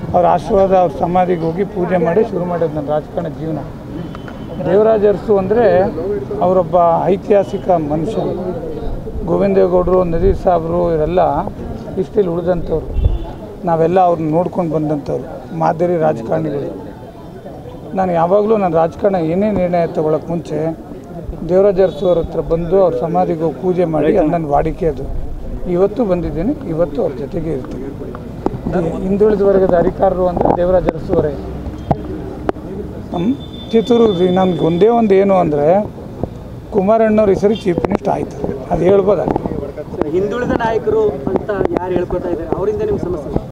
ಅವ್ರ ಆಶೀರ್ವಾದ ಅವ್ರ ಸಮಾಧಿಗೆ ಹೋಗಿ ಪೂಜೆ ಮಾಡಿ ಶುರು ಮಾಡಿದ್ದು ನನ್ನ ರಾಜಕಾರಣ ಜೀವನ ದೇವರಾಜ ಅರಸು ಅಂದರೆ ಅವರೊಬ್ಬ ಐತಿಹಾಸಿಕ ಮನುಷ್ಯ ಗೋವಿಂದೇಗೌಡರು ನದೀರ್ ಸಾಬ್ರು ಇವರೆಲ್ಲ ಇಷ್ಟಿಲ್ಲಿ ಉಳಿದಂಥವ್ರು ನಾವೆಲ್ಲ ಅವ್ರನ್ನ ನೋಡ್ಕೊಂಡು ಬಂದಂಥವ್ರು ಮಾದರಿ ರಾಜಕಾರಣಿಗಳು ನಾನು ಯಾವಾಗಲೂ ನನ್ನ ರಾಜಕಾರಣ ಏನೇ ನಿರ್ಣಯ ತಗೊಳ್ಳೋಕೆ ಮುಂಚೆ ದೇವರಾಜ ಅರಸು ಅವ್ರ ಹತ್ರ ಬಂದು ಅವ್ರ ಸಮಾಧಿಗೆ ಹೋಗಿ ಪೂಜೆ ಮಾಡಿ ಅದು ನನ್ನ ವಾಡಿಕೆ ಅದು ಇವತ್ತು ಬಂದಿದ್ದೀನಿ ಇವತ್ತು ಅವ್ರ ಜೊತೆಗೆ ಇರ್ತೀನಿ ಈ ಹಿಂದುಳಿದ ವರ್ಗದ ಅಧಿಕಾರರು ಅಂದರೆ ದೇವರಾಜ ಅರಸು ಅವರೇ ನಮ್ಮ ಚಿತ್ತೂರು ನಮ್ಗೆ ಒಂದೇ ಒಂದು ಏನು ಅಂದರೆ ಕುಮಾರಣ್ಣವ್ರ ಹೆಸರು ಚೀಫ್ ಮಿನಿಸ್ಟರ್ ಆಯ್ತು ಅದು ಹೇಳ್ಬೋದಾ ಹಿಂದುಳಿದ ನಾಯಕರು ಅಂತ ಯಾರು ಹೇಳ್ಕೊತಾ ಇದ್ದಾರೆ ಅವರಿಂದ ನಿಮ್ಗೆ ಸಮಸ್ಯೆ